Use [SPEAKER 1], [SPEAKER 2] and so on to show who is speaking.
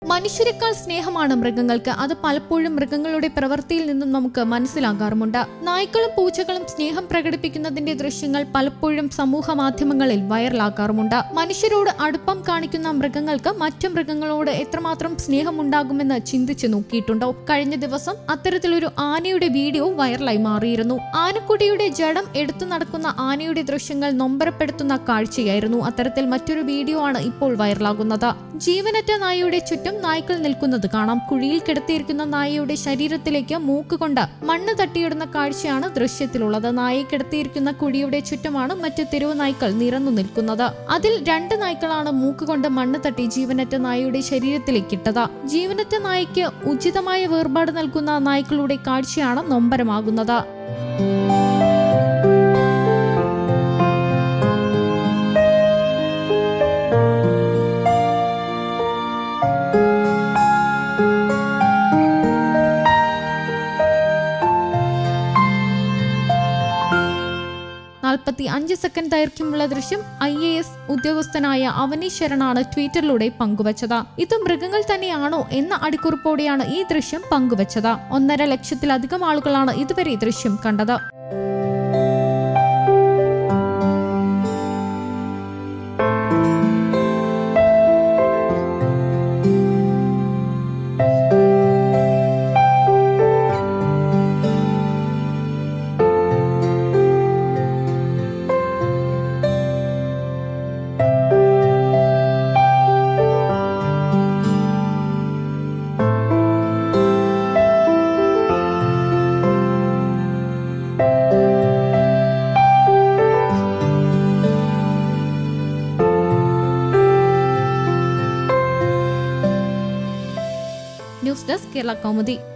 [SPEAKER 1] മനുഷ്യരെക്കാൾ സ്നേഹമാണ് മൃഗങ്ങൾക്ക് അത് പലപ്പോഴും മൃഗങ്ങളുടെ പ്രവൃത്തിയിൽ നിന്നും നമുക്ക് മനസ്സിലാകാറുമുണ്ട് നായ്ക്കളും പൂച്ചകളും സ്നേഹം പ്രകടിപ്പിക്കുന്നതിന്റെ ദൃശ്യങ്ങൾ പലപ്പോഴും സമൂഹ മാധ്യമങ്ങളിൽ വൈറലാക്കാറുമുണ്ട് മനുഷ്യരോട് അടുപ്പം കാണിക്കുന്ന മൃഗങ്ങൾക്ക് മറ്റു മൃഗങ്ങളോട് എത്രമാത്രം സ്നേഹമുണ്ടാകുമെന്ന് ചിന്തിച്ചു നോക്കിയിട്ടുണ്ടോ കഴിഞ്ഞ ദിവസം അത്തരത്തിലൊരു ആനയുടെ വീഡിയോ വൈറലായി മാറിയിരുന്നു ആനക്കുട്ടിയുടെ ജഡം എടുത്തു നടക്കുന്ന ആനയുടെ ദൃശ്യങ്ങൾ നൊമ്പരപ്പെടുത്തുന്ന കാഴ്ചയായിരുന്നു അത്തരത്തിൽ മറ്റൊരു വീഡിയോ ആണ് ഇപ്പോൾ വൈറലാകുന്നത് ജീവനറ്റ നായയുടെ ചുറ്റും നായ്ക്കൾ നിൽക്കുന്നത് കാണാം കുഴിയിൽ കിടത്തിയിരിക്കുന്ന നായയുടെ ശരീരത്തിലേക്ക് മൂക്ക് കൊണ്ട് മണ്ണ് തട്ടിയിടുന്ന കാഴ്ചയാണ് ദൃശ്യത്തിലുള്ളത് നായയെ കിടത്തിയിരിക്കുന്ന കുഴിയുടെ ചുറ്റുമാണ് മറ്റ് തെരുവ് നായ്ക്കൾ നിരന്നു നിൽക്കുന്നത് അതിൽ രണ്ട് നായ്ക്കളാണ് മൂക്ക് കൊണ്ട് മണ്ണ് തട്ടി ജീവനറ്റ നായയുടെ ശരീരത്തിലേക്ക് ഇട്ടത് ജീവനറ്റ നായയ്ക്ക് ഉചിതമായ വേർപാട് നൽകുന്ന നായ്ക്കളുടെ കാഴ്ചയാണ് നൊമ്പരമാകുന്നത് നാൽപ്പത്തി അഞ്ച് സെക്കൻഡ് ദൈർഘ്യമുള്ള ദൃശ്യം ഐ എ എസ് ഉദ്യോഗസ്ഥനായ അവനീഷ് ശരണാണ് ട്വിറ്ററിലൂടെ പങ്കുവച്ചത് ഇത് മൃഗങ്ങൾ തന്നെയാണോ എന്ന അടിക്കുറിപ്പോടെയാണ് ഈ ദൃശ്യം പങ്കുവച്ചത് ഒന്നര ലക്ഷത്തിലധികം ആളുകളാണ് ഇതുവരെ ഈ ദൃശ്യം കണ്ടത് ന്യൂസ് ഡെസ്ക് കേരള കൗമുദി